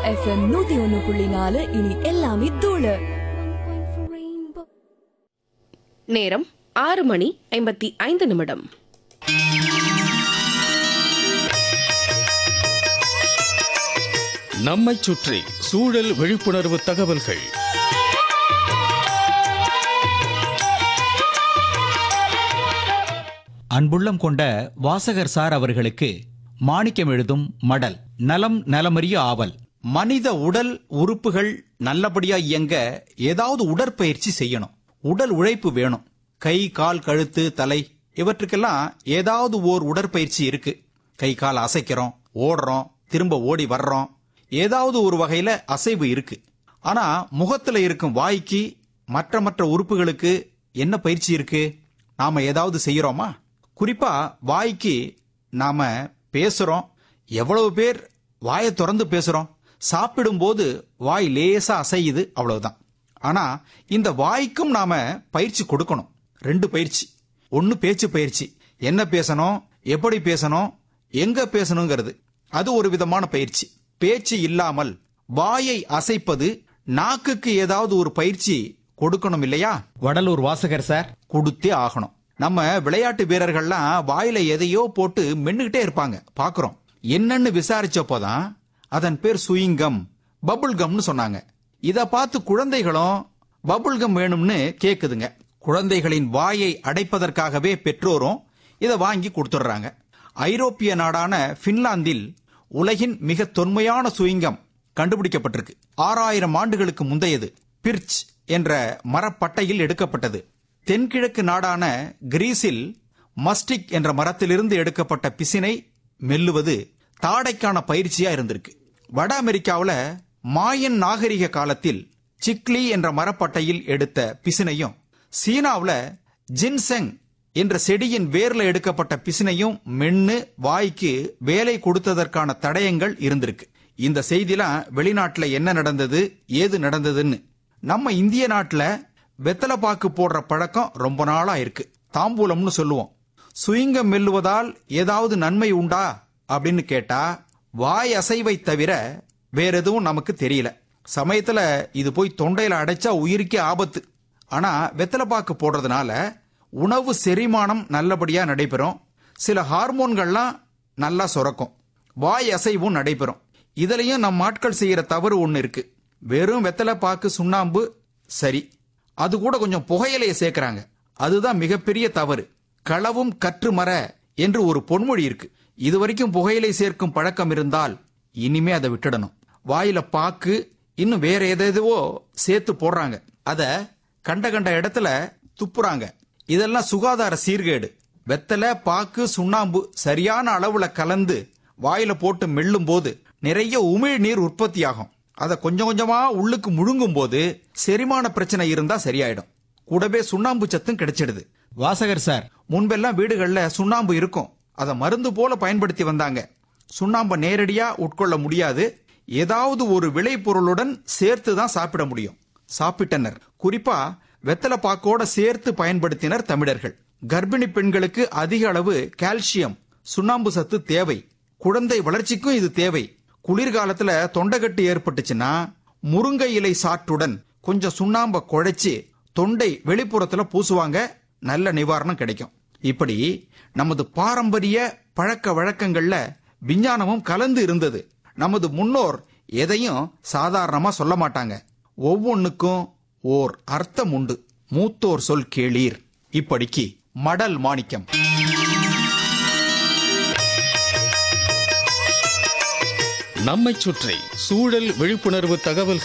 FM நூத்தி ஒன்னு புள்ளி நாலு இனி எல்லாமே தூளு நேரம் ஆறு மணி ஐம்பத்தி ஐந்து நிமிடம் நம்மைச் சுற்றி சூழல் விழிப்புணர்வு தகவல்கள் அன்புள்ளம் கொண்ட வாசகர் சார் அவர்களுக்கு மாணிக்கம் எழுதும் மடல் நலம் நலமறிய ஆவல் மனித உடல் உறுப்புகள் நல்லபடியா இயங்க ஏதாவது உடற்பயிற்சி செய்யணும் உடல் உழைப்பு வேணும் கை கால் கழுத்து தலை இவற்றுக்கெல்லாம் ஏதாவது ஓர் உடற்பயிற்சி இருக்கு கை கால் அசைக்கிறோம் ஓடுறோம் திரும்ப ஓடி வர்றோம் ஏதாவது ஒரு வகையில அசைவு இருக்கு ஆனா முகத்துல இருக்கும் வாய்க்கு மற்ற மற்ற உறுப்புகளுக்கு என்ன பயிற்சி இருக்கு நாம ஏதாவது செய்யறோமா குறிப்பா வாய்க்கு நாம பேசுறோம் எவ்வளவு பேர் வாயை திறந்து பேசுறோம் சாப்பிடும்போது வாய் லேசா அசையுது அவ்வளவுதான் ஆனா இந்த வாய்க்கும் நாம பயிற்சி கொடுக்கணும் ரெண்டு பயிற்சி ஒன்னு பேச்சு பயிற்சி என்ன பேசணும் எப்படி பேசணும் எங்க பேசணுங்கிறது அது ஒரு விதமான பயிற்சி பேச்சு இல்லாமல் வாயை அசைப்பது நாக்குக்கு ஏதாவது ஒரு பயிற்சி கொடுக்கணும் இல்லையா வடலூர் வாசகர் சார் கொடுத்தே ஆகணும் நம்ம விளையாட்டு வீரர்கள்லாம் வாயில எதையோ போட்டு மென்னுகிட்டே இருப்பாங்க பாக்குறோம் என்னன்னு விசாரிச்சப்போதான் அதன் பேர் சுயிங்கம் பபுள் கம்னு சொன்னாங்க இத பார்த்து குழந்தைகளும் பபுள் கம் வேணும்னு கேக்குதுங்க குழந்தைகளின் வாயை அடைப்பதற்காகவே பெற்றோரும் இதை வாங்கி கொடுத்துடுறாங்க ஐரோப்பிய நாடான பின்லாந்தில் உலகின் மிக தொன்மையான சுயிங்கம் கண்டுபிடிக்கப்பட்டிருக்கு ஆறாயிரம் ஆண்டுகளுக்கு முந்தையது பிர்ச் என்ற மரப்பட்டையில் எடுக்கப்பட்டது தென்கிழக்கு நாடான கிரீஸில் மஸ்டிக் என்ற மரத்திலிருந்து எடுக்கப்பட்ட பிசினை மெல்லுவது தாடைக்கான பயிற்சியா இருந்திருக்கு வட அமெரிக்காவுல மாயன் நாகரிக காலத்தில் சிக்லி என்ற மரப்பட்டையில் எடுத்த பிசினையும் சீனாவுல ஜின்செங் என்ற செடியின் வேர்ல எடுக்கப்பட்ட பிசினையும் மென்னு வாய்க்கு வேலை கொடுத்ததற்கான தடயங்கள் இருந்திருக்கு இந்த செய்திலாம் வெளிநாட்டுல என்ன நடந்தது ஏது நடந்ததுன்னு நம்ம இந்திய நாட்டுல வெத்தலை பாக்கு போடுற பழக்கம் ரொம்ப நாளா இருக்கு தாம்பூலம்னு சொல்லுவோம் சுயிங்கம் மெல்லுவதால் ஏதாவது நன்மை உண்டா அப்படின்னு கேட்டா வாய் அசைவை தவிர வேற எதுவும் நமக்கு தெரியல சமயத்துல இது போய் தொண்டையில அடைச்சா உயிருக்கே ஆபத்து ஆனா வெத்தலை பாக்கு போடுறதுனால உணவு செரிமானம் நல்லபடியா நடைபெறும் சில ஹார்மோன்கள்லாம் நல்லா சுரக்கும் வாய் அசைவும் நடைபெறும் இதுலயும் நம் ஆட்கள் செய்யற தவறு ஒண்ணு இருக்கு வெறும் வெத்தலை பாக்கு சுண்ணாம்பு சரி அது கூட கொஞ்சம் புகையிலையை சேர்க்கறாங்க அதுதான் மிகப்பெரிய தவறு களவும் கற்று மர என்று ஒரு பொன்மொழி இருக்கு இது வரைக்கும் புகையிலை சேர்க்கும் பழக்கம் இருந்தால் இனிமே அதை விட்டுடணும் வாயில பாக்கு இன்னும் வேற எதேதுவோ சேர்த்து போடுறாங்க அத கண்ட கண்ட இடத்துல துப்புறாங்க இதெல்லாம் சுகாதார சீர்கேடு வெத்தலை பாக்கு சுண்ணாம்பு சரியான அளவுல கலந்து வாயில போட்டு மெல்லும் போது நிறைய உமிழ் நீர் உற்பத்தியாகும் அதை கொஞ்சம் கொஞ்சமா உள்ளுக்கு முழுங்கும் போது செரிமான பிரச்சனை இருந்தா சரியாயிடும் கூடவே சுண்ணாம்பு சத்தும் கிடைச்சிடுது வாசகர் சார் முன்பெல்லாம் வீடுகள்ல சுண்ணாம்பு இருக்கும் அதை மருந்து போல பயன்படுத்தி வந்தாங்க சுண்ணாம்பை நேரடியா உட்கொள்ள முடியாது ஏதாவது ஒரு விளைபொருளுடன் சேர்த்து தான் சாப்பிட முடியும் சாப்பிட்டனர் குறிப்பா வெத்தலை பாக்கோட சேர்த்து பயன்படுத்தினர் தமிழர்கள் கர்ப்பிணி பெண்களுக்கு அதிக அளவு கால்சியம் சுண்ணாம்பு சத்து தேவை குழந்தை வளர்ச்சிக்கும் இது தேவை குளிர்காலத்துல தொண்டைக்கட்டு ஏற்பட்டுச்சுன்னா முருங்கை இலை சாற்றுடன் கொஞ்சம் சுண்ணாம்ப குழைச்சு தொண்டை வெளிப்புறத்துல பூசுவாங்க நல்ல நிவாரணம் கிடைக்கும் இப்படி நமது பாரம்பரிய பழக்க வழக்கங்கள்ல விஞ்ஞானமும் கலந்து இருந்தது நமது முன்னோர் எதையும் சாதாரணமா சொல்ல மாட்டாங்க ஒவ்வொன்னுக்கும் ஓர் அர்த்தம் உண்டு மூத்தோர் சொல் கேளீர் இப்படிக்கு மடல் மாணிக்கம் நம்மைச் சுற்றி சூழல் விழிப்புணர்வு தகவல்கள்